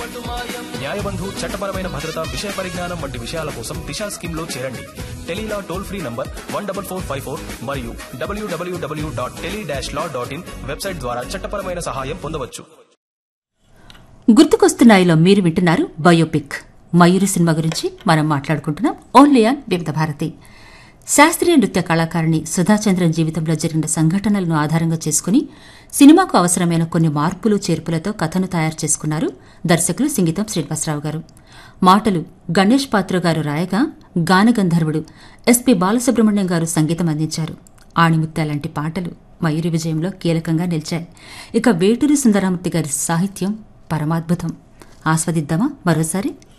న్యాయబంధు చట్టపరమైన భద్రత విషయ పరిజ్ఞానం వంటి విషయాల కోసం దిశా స్కీమ్ లో చేరండి tele law toll free number one double four five four మరియు డబ్ల్యూడబ్ల్యూడబ్ల్యూ dot tele dash law dot in website ద్వారా చట్టపరమైన సహాయం పొందవచ్చు గుర్తుకొస్తున్నాయిలో మీరు వింటున్నారు బయోపిక్ మయూరి సినిమా గురించి మనం మాట్లాడుకుంటున్నాం ఓన్లీ ఆన్ వివిధ భారతి శాస్త్రీయ నృత్య కళాకారిణి సుధాచంద్రన్ జీవితంలో జరిగిన సంఘటనలను ఆధారంగా చేసుకుని సినిమాకు అవసరమైన కొన్ని మార్పులు చేర్పులతో కథను తయారు చేసుకున్నారు దర్శకులు సింగీతం శ్రీనివాసరావు గారు మాటలు గణేష్ పాత్ర గారు రాయగా గానగంధర్వుడు ఎస్పి బాలసుబ్రహ్మణ్యం గారు సంగీతం అందించారు ఆణిముత్య లాంటి పాటలు మయూరి విజయంలో కీలకంగా నిలిచాయి ఇక వేటూరి సుందరామూర్తి గారి సాహిత్యం పరమాద్భుతం ఆస్వాదిద్దామా మరోసారి